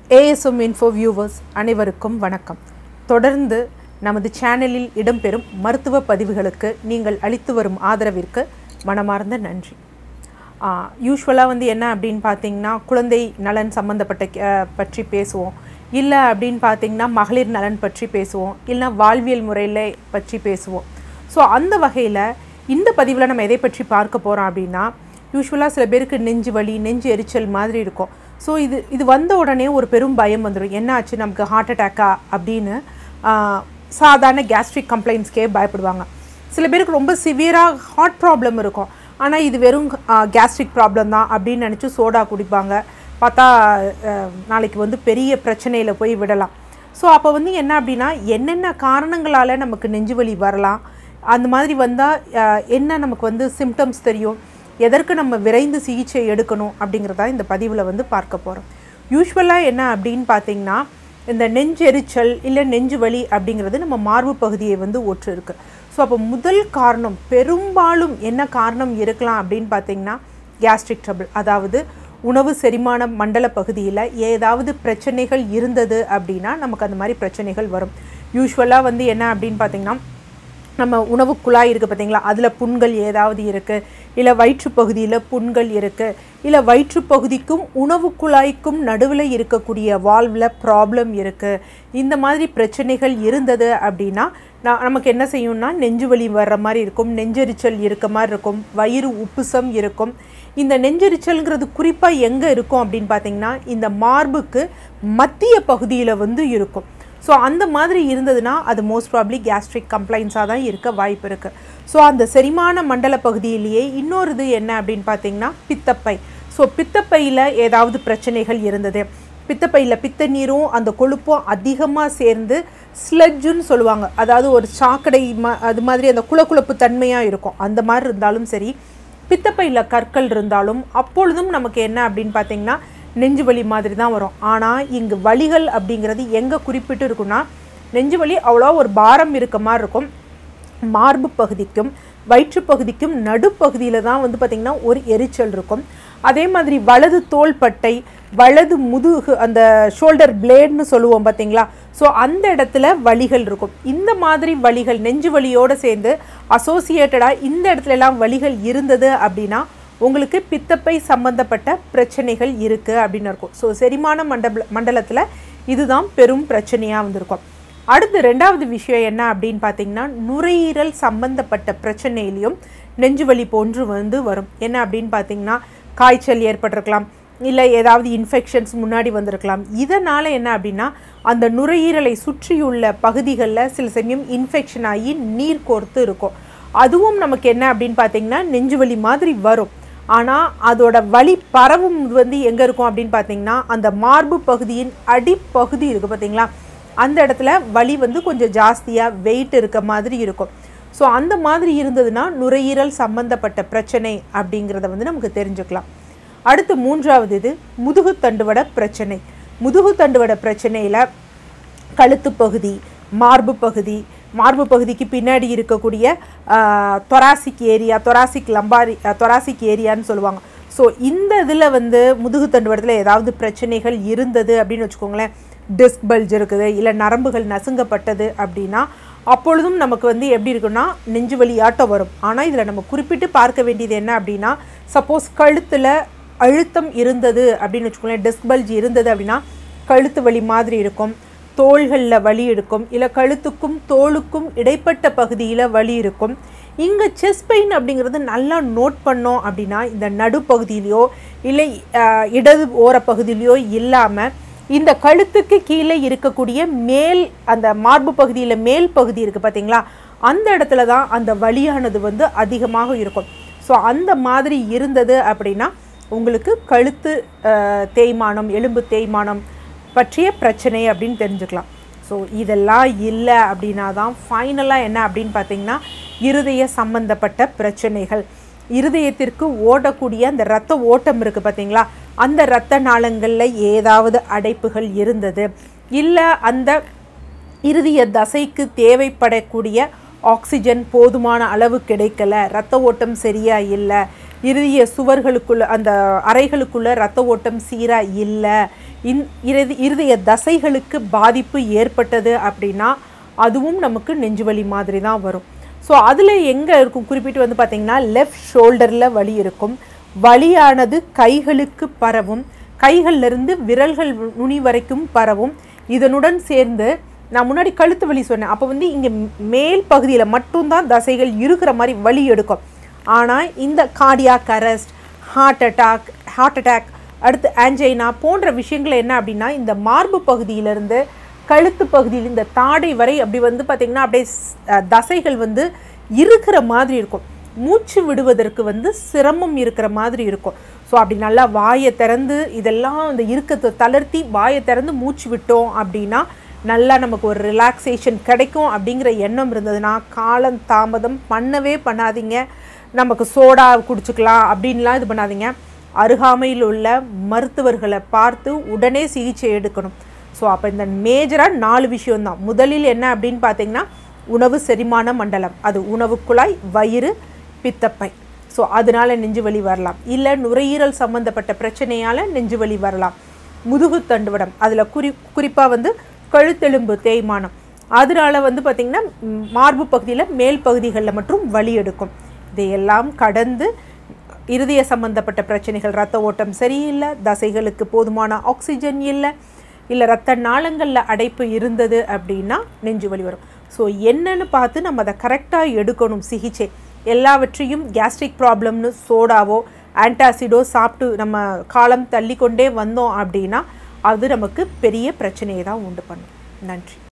ASM info viewers அனைவருக்கும் வணக்கம் தொடர்ந்து நமது சேனலில் இடம்பெறும் மருத்துவ பதிவுகளுக்கு நீங்கள் அளித்து வரும் ஆதரவிற்கு மனமார்ந்த நன்றி யூஸ்வலாக வந்து என்ன அப்படின்னு பார்த்தீங்கன்னா குழந்தை நலன் சம்மந்தப்பட்ட அஹ், பற்றி பேசுவோம் இல்லை அப்படின்னு பார்த்தீங்கன்னா மகளிர் நலன் பற்றி பேசுவோம் இல்லைனா வாழ்வியல் முறையில் பற்றி பேசுவோம் ஸோ அந்த வகையில் இந்த பதிவில் நம்ம எதை பற்றி பார்க்க போகிறோம் அப்படின்னா யூஸ்வலாக சில பேருக்கு நெஞ்சு வலி நெஞ்சு எரிச்சல் மாதிரி இருக்கும் ஸோ இது இது வந்த உடனே ஒரு பெரும் பயம் வந்துடும் என்ன ஆச்சு நமக்கு ஹார்ட் அட்டாக்கா அப்படின்னு ஆஹ், சாதாரண கேஸ்ட்ரிக் கம்ப்ளைண்ட்ஸ்க்கே பயப்படுவாங்க சில பேருக்கு ரொம்ப சிவியராக ஹார்ட் ப்ராப்ளம் இருக்கும் ஆனால் இது வெறும் கேஸ்ட்ரிக் ப்ராப்ளம் தான் அப்படின்னு நினச்சி சோடா குடிப்பாங்க பார்த்தா ஆஹ், நாளைக்கு வந்து பெரிய பிரச்சனையில் போய் விடலாம் ஸோ அப்போ வந்து என்ன அப்படின்னா என்னென்ன காரணங்களால் நமக்கு நெஞ்சு வலி வரலாம் அந்த மாதிரி வந்தால் என்ன நமக்கு வந்து சிம்டம்ஸ் தெரியும் எதற்கு நம்ம விரைந்து சிகிச்சை எடுக்கணும் அப்படிங்கிறதா இந்த பதிவில் வந்து பார்க்க போகிறோம் யூஸ்வலாக என்ன அப்படின்னு பார்த்தீங்கன்னா இந்த நெஞ்செரிச்சல் இல்லை நெஞ்சு வலி அப்படிங்கிறது நம்ம மார்பு பகுதியை வந்து ஒற்று இருக்கு ஸோ அப்போ முதல் காரணம் பெரும்பாலும் என்ன காரணம் இருக்கலாம் அப்படின்னு பார்த்தீங்கன்னா கேஸ்ட்ரிக் ட்ரபிள் அதாவது உணவு செரிமான மண்டல பகுதியில் ஏதாவது பிரச்சனைகள் இருந்தது அப்படின்னா நமக்கு அந்த மாதிரி பிரச்சனைகள் வரும் யூஸ்வலாக வந்து என்ன அப்படின்னு பார்த்தீங்கன்னா நம்ம உணவு குழாய் இருக்குது பார்த்தீங்களா அதில் புண்கள் ஏதாவது இருக்குது இல்லை வயிற்றுப்பகுதியில் புண்கள் இருக்குது இல்லை வயிற்றுப்பகுதிக்கும் உணவு குழாய்க்கும் நடுவில் இருக்கக்கூடிய வால்வில் ப்ராப்ளம் இருக்குது இந்த மாதிரி பிரச்சனைகள் இருந்தது அப்படின்னா நான் நமக்கு என்ன செய்யும்னா நெஞ்சு வலி வர்ற மாதிரி இருக்கும் நெஞ்செரிச்சல் இருக்க மாதிரி இருக்கும் வயிறு உப்புசம் இருக்கும் இந்த நெஞ்செரிச்சல்ங்கிறது குறிப்பாக எங்கே இருக்கும் அப்படின்னு பார்த்தீங்கன்னா இந்த மார்புக்கு மத்திய பகுதியில் வந்து இருக்கும் ஸோ அந்த மாதிரி இருந்ததுன்னா அது மோஸ்ட் ப்ராப்ளி கேஸ்ட்ரிக் கம்ப்ளைண்ட்ஸாக தான் இருக்க வாய்ப்பு இருக்குது ஸோ அந்த செரிமான மண்டல பகுதியிலேயே இன்னொரு இது என்ன அப்படின்னு பார்த்தீங்கன்னா பித்தப்பை ஸோ பித்தப்பையில் ஏதாவது பிரச்சனைகள் இருந்தது பித்தப்பையில் பித்த நீரும் அந்த கொழுப்பும் அதிகமாக சேர்ந்து ஸ்லட்ஜுன்னு சொல்லுவாங்க அதாவது ஒரு சாக்கடை ம அது மாதிரி அந்த குளக்குழப்பு தன்மையாக இருக்கும் அந்த மாதிரி இருந்தாலும் சரி பித்தப்பையில் கற்கள் இருந்தாலும் அப்பொழுதும் நமக்கு என்ன அப்படின்னு பார்த்தீங்கன்னா நெஞ்சு வலி மாதிரி தான் வரும் ஆனால் இங்கு வலிகள் அப்படிங்கிறது எங்கே குறிப்பிட்டு இருக்குன்னா நெஞ்சு வலி அவ்வளோ ஒரு பாரம் இருக்க மாதிரி இருக்கும் மார்பு பகுதிக்கும் வயிற்று பகுதிக்கும் நடுப்பகுதியில் தான் வந்து பார்த்திங்கன்னா ஒரு எரிச்சல் இருக்கும் அதே மாதிரி வலது தோள்பட்டை வலது முதுகு அந்த ஷோல்டர் பிளேட்னு சொல்லுவோம் பார்த்தீங்களா ஸோ அந்த இடத்துல வலிகள் இருக்கும் இந்த மாதிரி வலிகள் நெஞ்சு வலியோடு சேர்ந்து அசோசியேட்டடாக இந்த இடத்துல எல்லாம் வலிகள் இருந்தது அப்படின்னா உங்களுக்கு பித்தப்பை சம்பந்தப்பட்ட பிரச்சனைகள் இருக்குது அப்படின்னு இருக்கும் ஸோ செரிமான மண்டல மண்டலத்தில் இதுதான் பெரும் பிரச்சனையாக வந்திருக்கும் அடுத்து ரெண்டாவது விஷயம் என்ன அப்படின்னு பார்த்தீங்கன்னா நுரையீரல் சம்பந்தப்பட்ட பிரச்சனையிலையும் நெஞ்சுவலி போன்று வந்து வரும் என்ன அப்படின்னு பார்த்தீங்கன்னா காய்ச்சல் ஏற்பட்டிருக்கலாம் இல்லை ஏதாவது இன்ஃபெக்ஷன்ஸ் முன்னாடி வந்திருக்கலாம் இதனால் என்ன அப்படின்னா அந்த நுரையீரலை சுற்றியுள்ள பகுதிகளில் சில சமயம் இன்ஃபெக்ஷன் ஆகி நீர் கோர்த்து இருக்கும் அதுவும் நமக்கு என்ன அப்படின்னு பார்த்தீங்கன்னா நெஞ்சுவலி மாதிரி வரும் ஆனால் அதோட வலி பரவும் வந்து எங்கே இருக்கும் அப்படின்னு பார்த்தீங்கன்னா அந்த மார்பு பகுதியின் அடிப்பகுதி இருக்குது பார்த்தீங்களா அந்த இடத்துல வலி வந்து கொஞ்சம் ஜாஸ்தியாக வெயிட் இருக்க மாதிரி இருக்கும் ஸோ அந்த மாதிரி இருந்ததுன்னா நுரையீரல் சம்பந்தப்பட்ட பிரச்சனை அப்படிங்கிறத வந்து நமக்கு தெரிஞ்சுக்கலாம் அடுத்து மூன்றாவது இது முதுகு தண்டுவட பிரச்சனை முதுகு தண்டுவட பிரச்சனையில் கழுத்து பகுதி மார்பு பகுதி மார்பு பகுதிக்கு பின்னாடி இருக்கக்கூடிய thoracic area thoracic lumbar thoracic ஏரியான்னு சொல்லுவாங்க ஸோ இந்த இதில் வந்து முதுகு தண்டுவடத்தில் ஏதாவது பிரச்சனைகள் இருந்தது அப்படின்னு வச்சுக்கோங்களேன் டிஸ்க் பல்ஜ் இருக்குது இல்லை நரம்புகள் நசுங்கப்பட்டது அப்படின்னா அப்பொழுதும் நமக்கு வந்து எப்படி இருக்குன்னா நெஞ்சு வலி ஆட்டம் வரும் ஆனால் இதில் நம்ம குறிப்பிட்டு பார்க்க வேண்டியது என்ன அப்படின்னா சப்போஸ் கழுத்தில் அழுத்தம் இருந்தது அப்படின்னு வச்சுக்கோங்களேன் டிஸ்க் பல்ஜ் இருந்தது அப்படின்னா கழுத்து வலி மாதிரி இருக்கும் தோள்களில் வலி இருக்கும் இல்லை கழுத்துக்கும் தோலுக்கும் இடைப்பட்ட பகுதியில் வலி இருக்கும் இங்கே செஸ்ட் பெயின் அப்படிங்கிறது நல்லா நோட் பண்ணோம் அப்படின்னா இந்த நடுப்பகுதியிலையோ இல்லை அஹ், இடது ஓர பகுதியிலையோ இல்லாமல் இந்த கழுத்துக்கு கீழே இருக்கக்கூடிய மேல் அந்த மார்பு பகுதியில் மேல் பகுதி இருக்குது பார்த்தீங்களா அந்த இடத்துல தான் அந்த வலியானது வந்து அதிகமாக இருக்கும் ஸோ அந்த மாதிரி இருந்தது அப்படின்னா உங்களுக்கு கழுத்து அஹ், தேய்மானம் எலும்பு தேய்மானம் பற்றிய பிரச்சனை அப்படின்னு தெரிஞ்சுக்கலாம் ஸோ இதெல்லாம் இல்லை அப்படின்னா தான் ஃபைனலாக என்ன அப்படின்னு பார்த்தீங்கன்னா இருதய சம்பந்தப்பட்ட பிரச்சனைகள் இருதயத்திற்கு ஓடக்கூடிய அந்த இரத்த ஓட்டம் இருக்குது பார்த்தீங்களா அந்த இரத்த நாளங்களில் ஏதாவது அடைப்புகள் இருந்தது இல்லை அந்த இருதய தசைக்கு தேவைப்படக்கூடிய ஆக்சிஜன் போதுமான அளவு கிடைக்கல ரத்த ஓட்டம் சரியா இல்லை இருதய சுவர்களுக்குள்ள அந்த அறைகளுக்குள்ள ரத்த ஓட்டம் சீரா இல்லை இன் இருதி இருதய தசைகளுக்கு பாதிப்பு ஏற்பட்டது அப்படின்னா அதுவும் நமக்கு நெஞ்சுவலி மாதிரி தான் வரும் ஸோ அதில் எங்கே இருக்கும் குறிப்பிட்டு வந்து பார்த்தீங்கன்னா லெஃப்ட் ஷோல்டரில் வலி இருக்கும் வலியானது கைகளுக்கு பரவும் கைகள்ல இருந்து விரல்கள் நுனி வரைக்கும் பரவும் இதனுடன் சேர்ந்து நான் முன்னாடி கழுத்து வலி சொன்னேன் அப்போ வந்து இங்கே மேல் பகுதியில் மட்டும்தான் தசைகள் இருக்கிற மாதிரி வலி எடுக்கும் ஆனால் இந்த cardiac arrest heart attack heart attack அடுத்து ஆஞ்சைனா போன்ற விஷயங்கள் என்ன அப்படின்னா இந்த மார்பு பகுதியிலிருந்து கழுத்து பகுதியில் இந்த தாடை வரை அப்படி வந்து பார்த்திங்கன்னா அப்படியே ஸ்- அஹ் தசைகள் வந்து இருக்கிற மாதிரி இருக்கும் மூச்சு விடுவதற்கு வந்து சிரமம் இருக்கிற மாதிரி இருக்கும் ஸோ அப்படி நல்லா வாயை திறந்து இதெல்லாம் இந்த இறுக்கத்தை தளர்த்தி வாயை திறந்து மூச்சு விட்டோம் அப்படின்னா நல்லா நமக்கு ஒரு ரிலாக்ஸேஷன் கிடைக்கும் அப்படிங்கிற எண்ணம் இருந்ததுன்னா காலம் தாமதம் பண்ணவே பண்ணாதீங்க நமக்கு சோடா குடிச்சுக்கலாம் அப்படின்லாம் இது பண்ணாதீங்க அருகாமையில் உள்ள மருத்துவர்களை பார்த்து உடனே சிகிச்சை எடுக்கணும் ஸோ அப்போ இந்த மேஜராக நாலு விஷயம்தான் முதலில் என்ன அப்படின்னு பார்த்தீங்கன்னா உணவு செரிமான மண்டலம் அது உணவு குழாய் வயிறு பித்தப்பை ஸோ அதனால நெஞ்சு வலி வரலாம் இல்லை நுரையீரல் சம்மந்தப்பட்ட பிரச்சனையால் நெஞ்சு வலி வரலாம் முதுகு தண்டுவடம் அதில் குறி குறிப்பாக வந்து கழுத்தெலும்பு தேய்மானம் அதனால வந்து பார்த்திங்கன்னா ம், மார்பு பகுதியில் மேல் பகுதிகளில் மற்றும் வலி எடுக்கும் இதையெல்லாம் கடந்து இருதய சம்பந்தப்பட்ட பிரச்சனைகள் ரத்த ஓட்டம் சரியில்லை தசைகளுக்கு போதுமான ஆக்சிஜன் இல்லை இல்லை ரத்த நாளங்களில் அடைப்பு இருந்தது அப்படின்னா நெஞ்சு வலி வரும் ஸோ என்னன்னு பார்த்து நம்ம அதை கரெக்டாக எடுக்கணும் சிகிச்சை எல்லாவற்றையும் கேஸ்ட்ரிக் ப்ராப்ளம்னு சோடாவோ ஆன்டாசிடோ சாப்பிட்டு நம்ம காலம் தள்ளி கொண்டே வந்தோம் அப்படின்னா அது நமக்கு பெரிய பிரச்சனையை தான் உண்டு பண்ணும் நன்றி